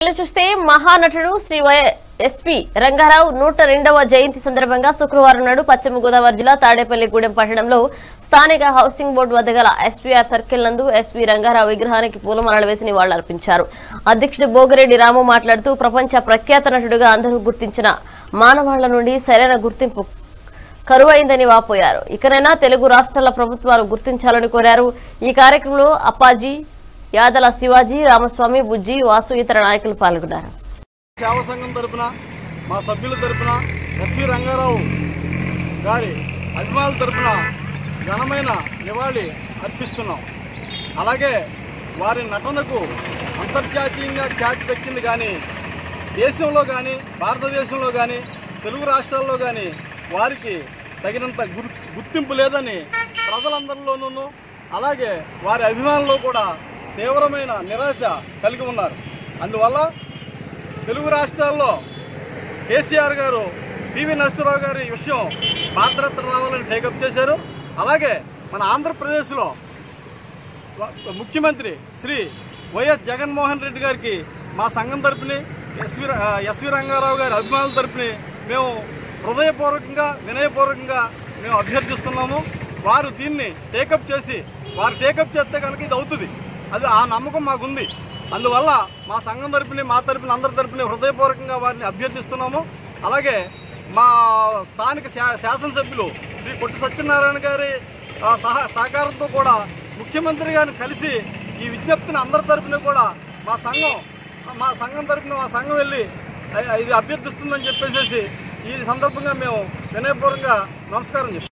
ఇలా చూస్తే మహానటుడు శ్రీ వై ఎస్పీ రంగారావు నూట రెండవ జయంతి సందర్భంగా శుక్రవారం నాడు పశ్చిమ గోదావరి జిల్లా తాడేపల్లిగూడెం పట్టణంలో స్థానిక హౌసింగ్ బోర్డు వద్ద గల ఎస్పీఆర్ సర్కిల్ నందు ఎస్పీ రంగారావు విగ్రహానికి పూలమాలలు వేసి నివాళులర్పించారు అధ్యక్షుడు భోగిరెడ్డి రాము మాట్లాడుతూ ప్రపంచ ప్రఖ్యాత నటుడుగా అందరూ గుర్తించిన మానవాళ్ల నుండి సరైన గుర్తింపు కరువైందని వాపోయారు ఇకనైనా తెలుగు రాష్ట్రాల ప్రభుత్వాలు గుర్తించాలని కోరారు ఈ కార్యక్రమంలో అప్పాజీ యాదల శివాజీ రామస్వామి బుజ్జి వాసు ఇతర నాయకులు పాల్గొన్నారు సేవా సంఘం తరపున మా సభ్యుల తరపున ఎస్వి రంగారావు గారి అభిమానుల తరపున ఘనమైన నివాళి అర్పిస్తున్నాం అలాగే వారి నటనకు అంతర్జాతీయంగా ఖ్యాతి దక్కింది కానీ దేశంలో కానీ భారతదేశంలో కానీ తెలుగు రాష్ట్రాల్లో కానీ వారికి తగినంత గుర్ గుర్తింపు లేదని ప్రజలందరిలోనూ అలాగే వారి అభిమానులు కూడా తీవ్రమైన నిరాశ కలిగి ఉన్నారు అందువల్ల తెలుగు రాష్ట్రాల్లో కేసీఆర్ గారు పివి నరసింహరావు గారి ఈ విషయం పాత్రత్ర రావాలని టేకప్ చేశారు అలాగే మన ఆంధ్రప్రదేశ్లో వ- ముఖ్యమంత్రి శ్రీ వైఎస్ జగన్మోహన్ రెడ్డి గారికి మా సంఘం తరపుని ఎస్వి ర- ఆ, ఎస్వి రంగారావు గారి అభిమానుల తరపుని మేము హృదయపూర్వకంగా వినయపూర్వకంగా మేము అభ్యర్థిస్తున్నాము వారు దీన్ని టేకప్ చేసి వారు టేకప్ చేస్తే కనుక ఇది అవుతుంది అది ఆ నమ్మకం మాకుంది అందువల్ల మా సంఘం తరపుని మా తరపున అందరి తరపుని హృదయపూర్వకంగా వారిని అభ్యర్థిస్తున్నాము అలాగే మా స్థానిక శా- శాసనసభ్యులు శ్రీ కొట్టి సత్యనారాయణ గారి ఆ, సహ సహకారంతో కూడా ముఖ్యమంత్రి గారిని కలిసి ఈ విజ్ఞప్తిని అందరి తరపున కూడా మా సంఘం మా సంఘం తరపున మా సంఘం వెళ్ళి "అ- ఇది అభ్యర్థిస్తుందని చెప్పేసి ఈ సందర్భంగా మేము వినయపూర్వకంగా నమస్కారం చెప్తాం